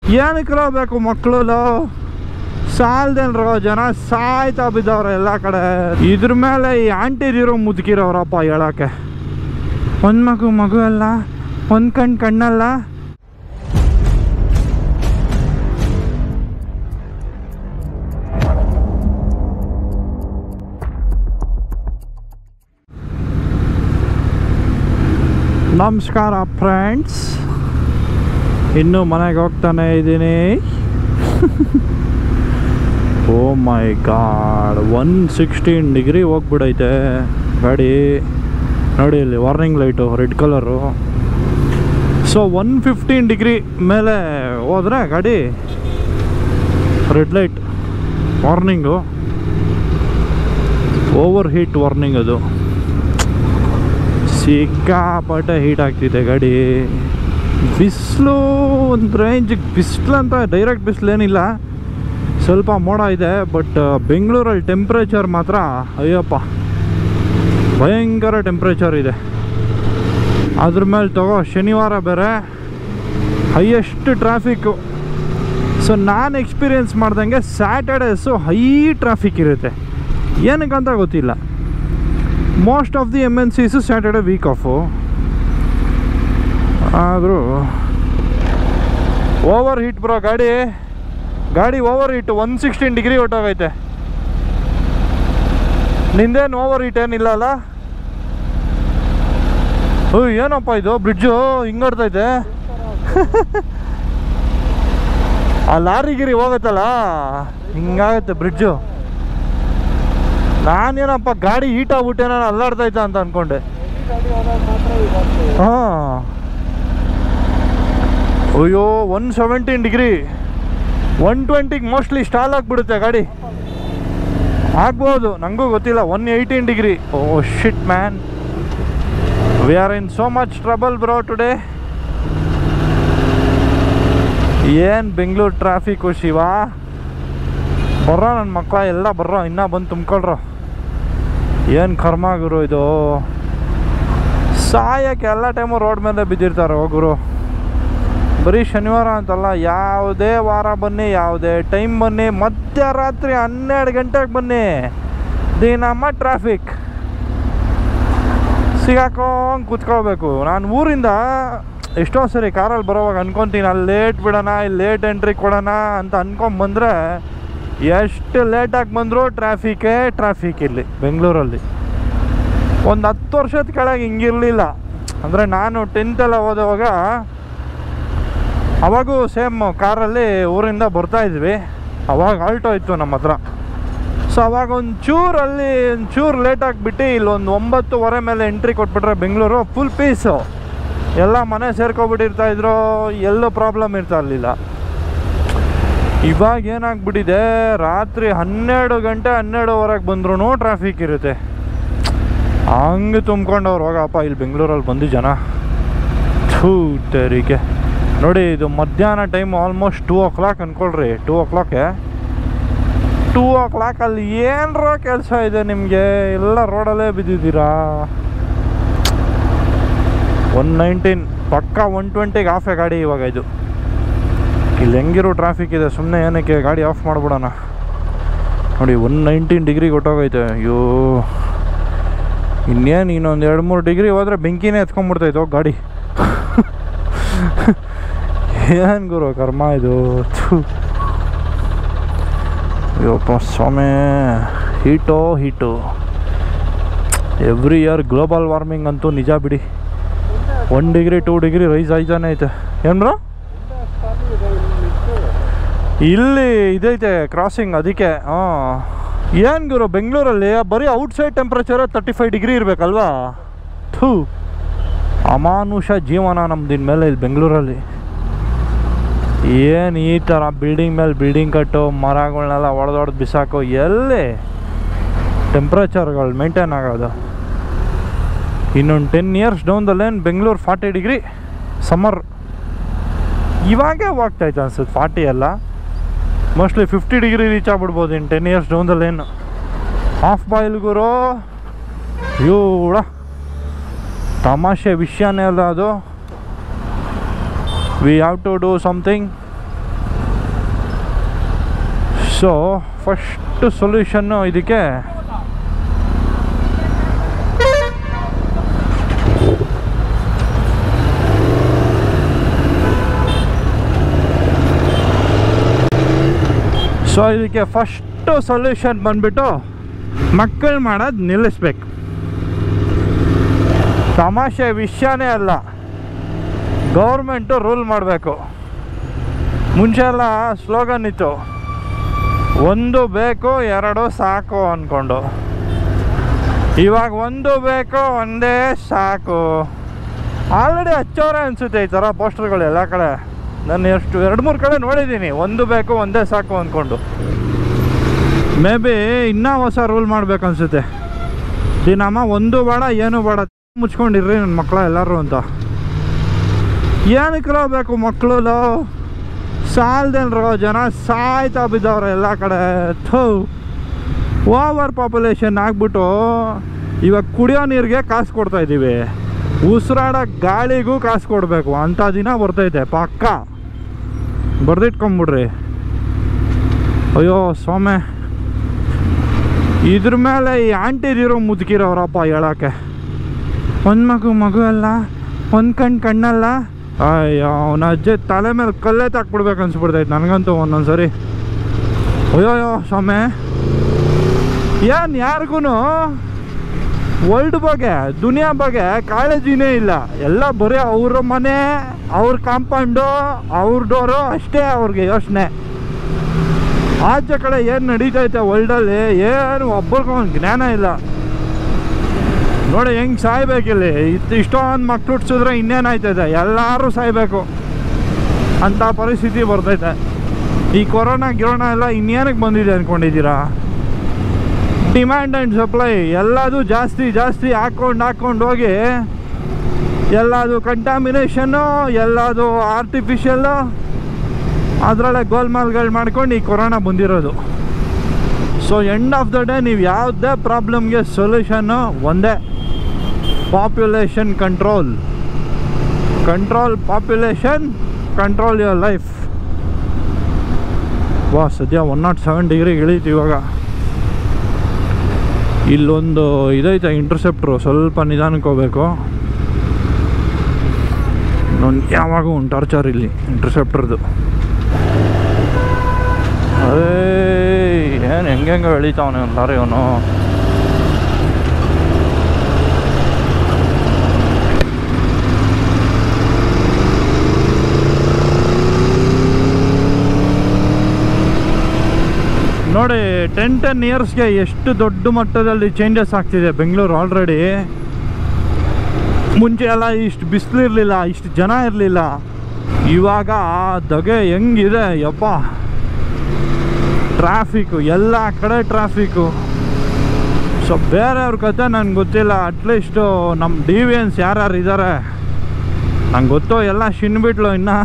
ಏನಕ್ಕೆ ಬೇಕು ಮಕ್ಕಳು ಸಾಲ್ದೇನ್ರೋ ಜನ ಸಾಯ್ತಾ ಬಿದ್ದವ್ರೆ ಎಲ್ಲ ಕಡೆ ಇದ್ರ ಮೇಲೆ ಈ ಆಂಟಿದಿರೋ ಮುದುಕಿರೋರಪ್ಪ ಹೇಳಕ್ಕೆ ಒಂದು ಮಗು ಮಗು ಅಲ್ಲ ಒಂದು ಕಣ್ಣು ಕಣ್ಣಲ್ಲ ನಮಸ್ಕಾರ ಫ್ರೆಂಡ್ಸ್ ಇನ್ನು ಮನೆಗೆ ಹೋಗ್ತಾನೆ ಇದ್ದೀನಿ oh my God one sixteen degree ಹೋಗ್ಬಿಡೈತೆ ಗಾಡಿ ನೋಡಿ ಇಲ್ಲಿ warning light red colour so one fifteen degree ಮೇಲೆ ಹೋದ್ರೆ ಗಾಡಿ red light warning over heat warning ಅದು ಸಿಕ್ಕಾಪಟ್ಟೆ ಹೀಟ್ ಆಗ್ತಿದೆ ಗಾಡಿ ಬಿಸಿಲು ಒಂದು ರೇಂಜಿಗೆ ಬಿಸಿಲು ಅಂತ ಡೈರೆಕ್ಟ್ ಬಿಸಿಲು ಏನಿಲ್ಲ ಸ್ವಲ್ಪ ಮೋಡ ಇದೆ ಬಟ್ ಬೆಂಗಳೂರಲ್ಲಿ ಟೆಂಪ್ರೇಚರ್ ಮಾತ್ರ ಅಯ್ಯಪ್ಪ ಭಯಂಕರ ಟೆಂಪ್ರೇಚರ್ ಇದೆ ಅದ್ರ ಮೇಲೆ ತಗೋ ಶನಿವಾರ ಬೇರೆ ಹೈಯೆಸ್ಟ್ ಟ್ರಾಫಿಕ್ಕು ಸೊ ನಾನು ಎಕ್ಸ್ಪೀರಿಯೆನ್ಸ್ ಮಾಡ್ದಂಗೆ ಸ್ಯಾಟರ್ಡೇಸು ಹೈ ಟ್ರಾಫಿಕ್ ಇರುತ್ತೆ ಏನಕ್ಕಂತ ಗೊತ್ತಿಲ್ಲ most of the M N Cs Saturday week off ಆದರೂ ಓವರ್ ಹೀಟ್ ಬ್ರೋ ಗಾಡಿ ಗಾಡಿ over heat one sixteen degree ಹೊಟ್ಟೋಗೈತೆ ನಿಂದೇನು ಓವರ್ ಹೀಟ್ ಏನಿಲ್ಲ ಅಲ್ಲ ಓ ಏನಪ್ಪ ಇದು ಬ್ರಿಡ್ಜು ಹಿಂಗಾಡ್ತೈತೆ ಆ ಲಾರಿ ಗಿರಿ ಹೋಗುತ್ತಲ್ಲ ಹಿಂಗಾಗುತ್ತೆ ಬ್ರಿಡ್ಜು ನಾನೇನಪ್ಪ ಗಾಡಿ ಹೀಟ್ ಆಗ್ಬಿಟ್ಟೇನೋ ಅಲ್ಲಾಡ್ತೈತ ಅಂತ ಅನ್ಕೊಂಡೆ ಹಾಂ ಅಯ್ಯೋ ಒನ್ ಸೆವೆಂಟೀನ್ ಡಿಗ್ರಿ ಒನ್ ಟ್ವೆಂಟಿಗೆ ಮೋಸ್ಟ್ಲಿ ಸ್ಟಾಲ್ ಆಗಿಬಿಡುತ್ತೆ ಗಾಡಿ ಆಗ್ಬೋದು ನನಗೂ ಗೊತ್ತಿಲ್ಲ one eighteen degree oh shit man we are in so much trouble bro today ಏನು ಬೆಂಗಳೂರು ಟ್ರಾಫಿಕ್ಕು ಶಿವ ಬರ್ರೋ ನನ್ನ ಮಕ್ಕಳ ಎಲ್ಲ ಬರ್ರೋ ಇನ್ನೂ ಬಂದು ತುಂಬ್ಕೊಳ್ರೋ ಏನು ಕರ್ಮ ಗುರು ಇದು ಸಾಯಕ್ಕೆ ಎಲ್ಲ ಟೈಮು ರೋಡ್ ಮೇಲೆ ಬಿದ್ದಿರ್ತಾರೆ ಹೋಗುರು ಬರೀ ಶನಿವಾರ ಅಂತಲ್ಲ ಯಾವುದೇ ವಾರ ಬನ್ನಿ ಯಾವುದೇ ಟೈಮ್ ಬನ್ನಿ ಮಧ್ಯರಾತ್ರಿ ಹನ್ನೆರಡು ಗಂಟೆಗೆ ಬನ್ನಿ ದಿನಮ್ಮ ಟ್ರಾಫಿಕ್ ಸಿಗಾಕೊಂಡ್ ಕೂತ್ಕೋಬೇಕು ನಾನು ಊರಿಂದ ಎಷ್ಟೋ ಸರಿ ಕಾರಲ್ಲಿ ಬರೋವಾಗ ಅನ್ಕೊತೀನಿ ಅಲ್ಲಿ ಲೇಟ್ ಬಿಡೋಣ ಇಲ್ಲಿ ಲೇಟ್ ಎಂಟ್ರಿ ಕೊಡೋಣ ಅಂತ ಅನ್ಕೊಂಬಂದ್ರೆ ಎಷ್ಟು ಲೇಟಾಗಿ ಬಂದರೂ ಟ್ರಾಫಿಕೇ ಟ್ರಾಫಿಕ್ ಇಲ್ಲಿ ಬೆಂಗಳೂರಲ್ಲಿ ಒಂದು ಹತ್ತು ವರ್ಷದ ಕೆಳಗೆ ಹಿಂಗಿರಲಿಲ್ಲ ಅಂದರೆ ನಾನು ಟೆಂತೆಲ್ಲ ಓದುವಾಗ ಅವಾಗೂ ಸೇಮ್ ಕಾರಲ್ಲಿ ಊರಿಂದ ಬರ್ತಾ ಇದ್ವಿ ಅವಾಗ ಆಲ್ಟೋ ಇತ್ತು ನಮ್ಮ ಹತ್ರ ಸೊ ಅವಾಗ ಒಂದು ಚೂರು ಅಲ್ಲಿ ಒಂದು ಚೂರು ಲೇಟ್ ಆಗಿಬಿಟ್ಟು ಇಲ್ಲಿ ಒಂದು ಒಂಬತ್ತುವರೆ ಮೇಲೆ ಎಂಟ್ರಿ ಕೊಟ್ಬಿಟ್ರೆ ಬೆಂಗಳೂರು ಫುಲ್ ಪೀಸು ಎಲ್ಲ ಮನೆ ಸೇರ್ಕೊಬಿಟ್ಟಿರ್ತಾ ಇದ್ರು ಎಲ್ಲೂ ಪ್ರಾಬ್ಲಮ್ ಇರ್ತಾ ಇರಲಿಲ್ಲ ಇವಾಗ ಏನಾಗ್ಬಿಟ್ಟಿದೆ ರಾತ್ರಿ ಹನ್ನೆರಡು ಗಂಟೆ ಹನ್ನೆರಡುವರೆಗೆ ಬಂದ್ರೂ ಟ್ರಾಫಿಕ್ ಇರುತ್ತೆ ಹಂಗೆ ತುಂಬ್ಕೊಂಡವ್ರು ಹೋಗಪ್ಪ ಇಲ್ಲಿ ಬೆಂಗಳೂರಲ್ಲಿ ಬಂದು ಜನ ಥೂ ತೆರಿಗೆ ನೋಡಿ ಇದು ಮಧ್ಯಾಹ್ನ time almost two o'clock ಅಂದ್ಕೊಳ್ರಿ ಟೂ ಓ ಕ್ಲಾಕೆ ಟೂ ಓ ಕ್ಲಾಕಲ್ಲಿ ಏನರ ಕೆಲಸ ಇದೆ ನಿಮಗೆ ಎಲ್ಲ ರೋಡಲ್ಲೇ ಬಿದ್ದಿದ್ದೀರಾ ಒನ್ ನೈನ್ಟೀನ್ ಪಕ್ಕ ಒನ್ ಟ್ವೆಂಟಿಗೆ ಆಫೇ ಗಾಡಿ ಇವಾಗ ಇದು ಇಲ್ಲಿ ಹೆಂಗಿರೋ ಟ್ರಾಫಿಕ್ ಇದೆ ಸುಮ್ಮನೆ ಏನಕ್ಕೆ ಗಾಡಿ ಆಫ್ ಮಾಡ್ಬಿಡೋಣ ನೋಡಿ ಒನ್ ನೈನ್ಟೀನ್ ಡಿಗ್ರಿ ಕೊಟ್ಟೋಗೈತೆ ಅಯ್ಯೋ ಇನ್ನೇನು ಇನ್ನೊಂದು ಎರಡು ಮೂರು ಡಿಗ್ರಿ ಹೋದರೆ ಬೆಂಕಿನೇ ಎತ್ಕೊಂಡ್ಬಿಡ್ತೈತೆ ಹೋಗಿ ಗಾಡಿ ಏನು ಗುರು ಕರ್ಮ ಇದು ಥು. ಅಯ್ಯಪ್ಪ ಸ್ವಾಮಿ ಹೀಟೋ heat every year global warming ಅಂತೂ ನಿಜ ಬಿಡಿ one degree two degree rise ಆಯ್ತಾನೆ ಐತೆ ಏನು ಬ್ರೋ ಇಲ್ಲಿ ಇದೈತೆ ಕ್ರಾಸಿಂಗ್ ಅದಕ್ಕೆ ಹಾಂ ಏನು ಗುರು ಬೆಂಗಳೂರಲ್ಲಿ ಬರೀ outside temperature thirty five degree ಇರಬೇಕಲ್ವಾ ಥೂ ಅಮಾನುಷ ಜೀವನ ನಮ್ದು ಇನ್ಮೇಲೆ ಇಲ್ಲಿ ಬೆಂಗಳೂರಲ್ಲಿ ಏನು ಈ ಥರ ಬಿಲ್ಡಿಂಗ್ ಮೇಲೆ ಬಿಲ್ಡಿಂಗ್ ಕಟ್ಟು ಮರಗಳನ್ನೆಲ್ಲ ಒಡೆದೊಡೆದು ಬಿಸಾಕು ಎಲ್ಲಿ ಟೆಂಪ್ರೇಚರ್ಗಳು ಮೇಂಟೈನ್ ಆಗೋದು ಇನ್ನೊಂದು ten years down the line Bengaluru forty degree summer ಇವಾಗೇ ಹೋಗ್ತೈತೆ ಅನ್ಸುತ್ತೆ ಫಾರ್ಟಿ ಎಲ್ಲ ಮೋಸ್ಟ್ಲಿ ಫಿಫ್ಟಿ ಡಿಗ್ರಿ ರೀಚ್ ಆಗ್ಬಿಡ್ಬೋದು ಇನ್ನು ten years down the line of boil ಗುರು ಇವಳ ತಮಾಷೆ ವಿಷಯನೇ ಅಲ್ಲ ಅದು we have to do something so first solution ಇದಕ್ಕೆ ಸೊ ಇದಕ್ಕೆ ಫಸ್ಟು ಸೊಲ್ಯೂಷನ್ ಬಂದ್ಬಿಟ್ಟು ಮಕ್ಕಳು ಮಾಡೋದು ನಿಲ್ಲಿಸ್ಬೇಕು ತಮಾಷೆ ವಿಷಯನೇ ಅಲ್ಲ ಗೌರ್ಮೆಂಟು ರೂಲ್ ಮಾಡಬೇಕು ಮುಂಚೆ ಎಲ್ಲ ಸ್ಲೋಗನ್ ಇತ್ತು ಒಂದು ಬೇಕು ಎರಡು ಸಾಕು ಅಂದ್ಕೊಂಡು ಇವಾಗ ಒಂದು ಬೇಕು ಒಂದೇ ಸಾಕು ಆಲ್ರೆಡಿ ಹಚ್ಚೋರೆ ಅನಿಸುತ್ತೆ ಈ ಥರ ಪೋಸ್ಟರ್ಗಳು ಎಲ್ಲ ಕಡೆ ನಾನು ಎಷ್ಟು ಎರಡು ಮೂರು ಕಡೆ ನೋಡಿದ್ದೀನಿ ಒಂದು ಬೇಕು ಒಂದೇ ಸಾಕು ಅಂದ್ಕೊಂಡು ಮೇ ಬಿ ಇನ್ನೂ ಹೊಸ ರೂಲ್ ಮಾಡ್ಬೇಕು ಅನ್ಸುತ್ತೆ ದಿನಮ್ಮ ಒಂದು ಬೇಡ ಏನು ಬೇಡ ಮುಚ್ಕೊಂಡಿರ್ರಿ ನನ್ನ ಮಕ್ಕಳ ಎಲ್ಲರೂ ಅಂತ ಏನಕ್ಕೆ ಬೇಕು ಮಕ್ಕಳು ಸಾಲ್ದೇನ್ರೋ ಜನ ಸಾಯ್ತಾ ಬಿದ್ದವ್ರೆ ಎಲ್ಲ ಕಡೆ ಥೂ ಓವರ್ ಪಾಪ್ಯುಲೇಷನ್ ಆಗ್ಬಿಟ್ಟು ಇವಾಗ ಕುಡಿಯೋ ನೀರಿಗೆ ಕಾಸು ಕೊಡ್ತಾ ಇದ್ದೀವಿ ಉಸಿರಾಡೋ ಗಾಳಿಗೂ ಕಾಸು ಕೊಡಬೇಕು ಅಂಥ ದಿನ ಬರ್ತೈತೆ ಪಕ್ಕ ಬರ್ದಿಟ್ಕೊಂಬಿಡ್ರಿ ಅಯ್ಯೋ ಸ್ವಾಮಿ ಇದ್ರ ಮೇಲೆ ಈ ಆಂಟಿದಿರೋ ಮುದುಕಿರೋರಪ್ಪ ಹೇಳೋಕ್ಕೆ ಒಂದು ಮಗು ಮಗು ಅಲ್ಲ ಒಂದು ಕಣ್ಣು ಕಣ್ಣಲ್ಲ ಅಯ್ಯೋ ಅವನ ಅಜ್ಜೆ ತಲೆ ಮೇಲೆ ಕಲ್ಲೇ ತಾಕ್ಬಿಡ್ಬೇಕು ಅನ್ಸ್ಬಿಡ್ತೈತೆ ನನಗಂತೂ ಒಂದೊಂದು ಸರಿ ಅಯ್ಯೋ ಅಯ್ಯೋ ಸ್ವಾಮಿ ಏನು ಯಾರಿಗೂ ವರ್ಲ್ಡ್ ಬಗ್ಗೆ ದುನಿಯಾ ಬಗ್ಗೆ ಕಾಳಜಿನೇ ಇಲ್ಲ ಎಲ್ಲ ಬರೀ ಅವ್ರ ಮನೆ ಅವ್ರ ಕಾಂಪೌಂಡು ಅವ್ರ ಡೋರು ಅಷ್ಟೇ ಅವ್ರಿಗೆ ಯೋಚನೆ ಆಚೆ ಕಡೆ ಏನು ನಡೀತೈತೆ ವರ್ಲ್ಡಲ್ಲಿ ಏನು ಒಬ್ಬರಿಗೂ ಒಂದು ಜ್ಞಾನ ಇಲ್ಲ ನೋಡಿ ಹೆಂಗೆ ಸಾಯ್ಬೇಕಿಲ್ಲಿ ಇತ್ತು ಇಷ್ಟೊಂದು ಮಕ್ಳು ಹುಟ್ಸಿದ್ರೆ ಇನ್ನೇನಾಯ್ತೈತೆ ಎಲ್ಲರೂ ಸಾಯ್ಬೇಕು ಅಂಥ ಪರಿಸ್ಥಿತಿ ಬರ್ತೈತೆ ಈ ಕೊರೋನಾ ಗಿರೋನಾ ಎಲ್ಲ ಇನ್ನೇನಕ್ಕೆ ಬಂದಿದೆ ಅಂದ್ಕೊಂಡಿದ್ದೀರಾ ಡಿಮ್ಯಾಂಡ್ ಆ್ಯಂಡ್ ಸಪ್ಲೈ ಎಲ್ಲದು ಜಾಸ್ತಿ ಜಾಸ್ತಿ ಹಾಕ್ಕೊಂಡು ಹಾಕ್ಕೊಂಡು ಹೋಗಿ ಎಲ್ಲದು ಕಂಟಾಮಿನೇಷನ್ನು ಎಲ್ಲದು ಆರ್ಟಿಫಿಷಿಯಲ್ಲು ಅದರಲ್ಲೇ ಗೋಲ್ಮಾಲ್ಗಳು ಮಾಡ್ಕೊಂಡು ಈ ಕೊರೋನಾ ಬಂದಿರೋದು so end of the day ನೀವು ಯಾವುದೇ ಪ್ರಾಬ್ಲಮ್ಗೆ ಸೊಲ್ಯೂಷನ್ನು ಒಂದೇ population control control population control your life ವಾ ಸದ್ಯ ಒನ್ ನಾಟ್ ಸೆವೆನ್ ಡಿಗ್ರಿಗೆ ಇಳೀತು ಇವಾಗ ಇಲ್ಲೊಂದು ಇದೈತೆ ಇಂಟರ್ಸೆಪ್ಟ್ರು ಸ್ವಲ್ಪ ನಿಧಾನಕ್ಕೆ ಹೋಗ್ಬೇಕು ಇನ್ನೊಂದು ಯಾವಾಗೂ ಒಂದು ಟಾರ್ಚರ್ ಇಲ್ಲಿ ಇಂಟರ್ಸೆಪ್ಟರ್ದು ಅದೇ ಏನು ಹೆಂಗೆ ಹೆಂಗೆ ಎಳಿತಾವನೆ ಒಂದು ಲಾರಿ ಅವನು ನೋಡಿ ಟೆನ್ ಟೆನ್ ಇಯರ್ಸ್ಗೆ ಎಷ್ಟು ದೊಡ್ಡ ಮಟ್ಟದಲ್ಲಿ ಚೇಂಜಸ್ ಆಗ್ತಿದೆ ಬೆಂಗಳೂರು ಆಲ್ರೆಡಿ ಮುಂಚೆ ಎಲ್ಲ ಇಷ್ಟು ಬಿಸಿಲಿರಲಿಲ್ಲ ಇಷ್ಟು ಜನ ಇರಲಿಲ್ಲ ಇವಾಗ ದಗೆ ಹೆಂಗಿದೆ ಯಪ್ಪ ಟ್ರಾಫಿಕ್ಕು ಎಲ್ಲ ಕಡೆ ಟ್ರಾಫಿಕ್ಕು ಸೊ ಬೇರೆಯವ್ರ ಕತೆ ನನಗೆ ಗೊತ್ತಿಲ್ಲ ಅಟ್ಲೀಸ್ಟು ನಮ್ಮ ಡಿವಿಯನ್ಸ್ ಯಾರ್ಯಾರು ಇದ್ದಾರೆ ನಂಗೆ ಗೊತ್ತು ಎಲ್ಲ ಶಿನ್ಬಿಟ್ಲು ಇನ್ನು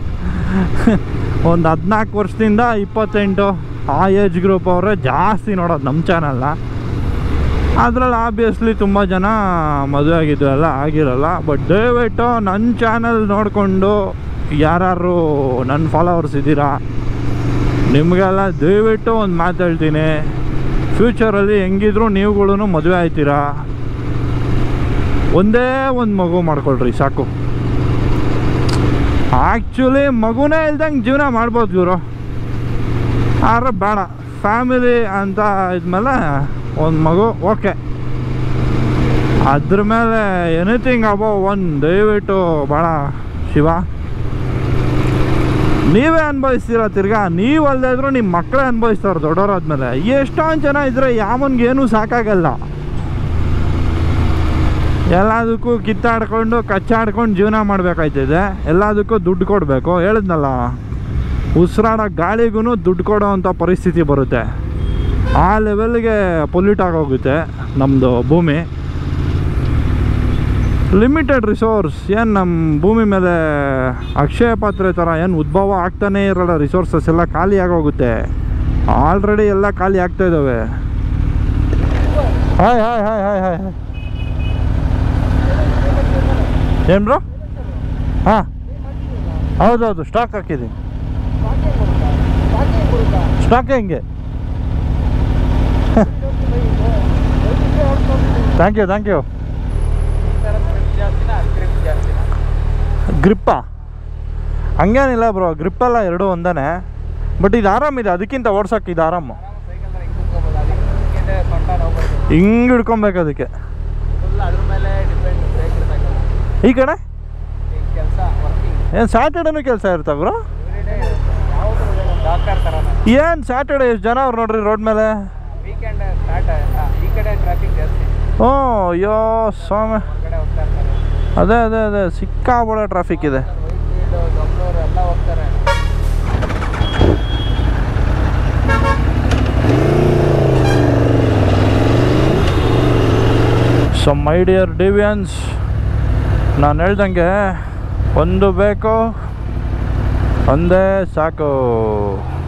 ಒಂದು ಹದಿನಾಲ್ಕು ವರ್ಷದಿಂದ ಇಪ್ಪತ್ತೆಂಟು ಆ ಏಜ್ ಗ್ರೂಪ್ ಅವರೇ ಜಾಸ್ತಿ ನೋಡೋದು ನಮ್ಮ ಚಾನಲ್ನ ಅದರಲ್ಲಿ ಆಬ್ವಿಯಸ್ಲಿ ತುಂಬ ಜನ ಮದುವೆ ಆಗಿದ್ದು ಎಲ್ಲ ಆಗಿರಲ್ಲ ಬಟ್ ದಯವಿಟ್ಟು ನನ್ನ ಚಾನಲ್ ನೋಡಿಕೊಂಡು ಯಾರು ನನ್ನ ಫಾಲೋವರ್ಸ್ ಇದ್ದೀರಾ ನಿಮಗೆಲ್ಲ ದಯವಿಟ್ಟು ಒಂದು ಮಾತು ಹೇಳ್ತೀನಿ ಫ್ಯೂಚರಲ್ಲಿ ಹೆಂಗಿದ್ರು ನೀವುಗಳು ಮದುವೆ ಆಯ್ತೀರಾ ಒಂದೇ ಒಂದು ಮಗು ಮಾಡ್ಕೊಳ್ರಿ ಸಾಕು ಆ್ಯಕ್ಚುಲಿ ಮಗುನೇ ಇಲ್ದಂಗೆ ಜೀವನ ಮಾಡ್ಬೋದು ಇವರು ಆದ್ರೆ ಬೇಡ ಫ್ಯಾಮಿಲಿ ಅಂತ ಇದ್ಮೇಲೆ ಒಂದು ಮಗು ಓಕೆ ಅದ್ರ ಮೇಲೆ ಎನಿಥಿಂಗ್ ಅಬೋ ಒನ್ ದಯವಿಟ್ಟು ಭಾಳ ಶಿವ ನೀವೇ ಅನುಭವಿಸ್ತೀರ ತಿರ್ಗಾ ನೀವು ಅಲ್ಲದೆ ಇದ್ರು ನಿಮ್ಮ ಮಕ್ಕಳೇ ಅನುಭವಿಸ್ತಾರೆ ದೊಡ್ಡವರಾದ್ಮೇಲೆ ಎಷ್ಟೊಂದು ಜನ ಇದ್ರೆ ಯಾವನ್ಗೆ ಏನೂ ಸಾಕಾಗಲ್ಲ ಎಲ್ಲದಕ್ಕೂ ಕಿತ್ತಾಡ್ಕೊಂಡು ಕಚ್ಚಾಡ್ಕೊಂಡು ಜೀವನ ಮಾಡಬೇಕಾಯ್ತಿದೆ ಎಲ್ಲದಕ್ಕೂ ದುಡ್ಡು ಕೊಡಬೇಕು ಹೇಳಿದ್ನಲ್ಲ ಉಸಿರಾಡೋ ಗಾಳಿಗೂ ದುಡ್ಡು ಕೊಡೋ ಅಂಥ ಪರಿಸ್ಥಿತಿ ಬರುತ್ತೆ ಆ ಲೆವೆಲ್ಗೆ ಪೊಲ್ಯೂಟ್ ಆಗೋಗುತ್ತೆ ನಮ್ಮದು ಭೂಮಿ ಲಿಮಿಟೆಡ್ ರಿಸೋರ್ಸ್ ಏನು ನಮ್ಮ ಭೂಮಿ ಮೇಲೆ ಅಕ್ಷಯ ಪಾತ್ರೆ ಥರ ಏನು ಉದ್ಭವ ಆಗ್ತಾನೇ ಇರಲ್ಲ ರಿಸೋರ್ಸಸ್ ಎಲ್ಲ ಖಾಲಿ ಆಗೋಗುತ್ತೆ ಆಲ್ರೆಡಿ ಎಲ್ಲ ಖಾಲಿ ಆಗ್ತಾ ಇದ್ದಾವೆ hi hi hi hi hi ಏನು ಬ್ರೋ ಹಾಂ ಹೌದೌದು ಸ್ಟಾಕ್ ಹಾಕಿದ್ದೀನಿ ಯಾಕೆ ಹಿಂಗೆ ಥ್ಯಾಂಕ್ ಯು ಥ್ಯಾಂಕ್ ಯು ಗ್ರಿಪ್ಪಾ ಹಂಗೇನಿಲ್ಲ ಬ್ರೋ ಗ್ರಿಪ್ಪೆಲ್ಲ ಎರಡು ಒಂದೇ ಬಟ್ ಇದು ಆರಾಮಿದೆ ಅದಕ್ಕಿಂತ ಓಡ್ಸೋಕೆ ಇದು ಆರಾಮು ಹಿಂಗೆ ಹಿಡ್ಕೊಬೇಕು ಅದಕ್ಕೆ ಅದ್ರ ಮೇಲೆ ಡಿಪೆಂಡ್ ಬ್ರೇಕ್ ಇರ್ಬೇಕಲ್ಲ ಈ ಕಡೆ ಕೆಲಸ ವರ್ಕಿಂಗ್ ಏನು ಸ್ಯಾಟರ್ಡೇನೂ ಕೆಲಸ ಇರ್ತಾವ ಬ್ರೋ ಯಾವುದು ಡಾಕ್ಟರ್ ಥರನ ಏನು ಸ್ಯಾಟರ್ಡೇ ಎಷ್ಟು ಜನ ಅವ್ರು ನೋಡ್ರಿ ರೋಡ್ ಮೇಲೆ ವೀಕೆಂಡ್ ಸ್ಟಾರ್ಟ್ ಈ ಕಡೆ ಟ್ರಾಫಿಕ್ ಜಾಸ್ತಿ ಹ್ಞೂ ಅಯ್ಯೋ ಸ್ವಾಮಿ ಹೊರಗಡೆ ಹೋಗ್ತಾ ಇರ್ತಾರೆ ಅದೇ ಅದೇ ಅದೇ ಸಿಕ್ಕಾಬಳೆ ಟ್ರಾಫಿಕ್ ಇದೆ ವೈಟ್ಫೀಲ್ಡ್ ದೊಡ್ಡವರು ಎಲ್ಲ ಹೋಗ್ತಾರೆ ಸೊ ಮೈ ಡಿಯರ್ ಡಿವಿಯನ್ಸ್ ನಾನು ಹೇಳ್ದಂಗೆ ಒಂದು ಬೇಕು ಒಂದೇ ಸಾಕು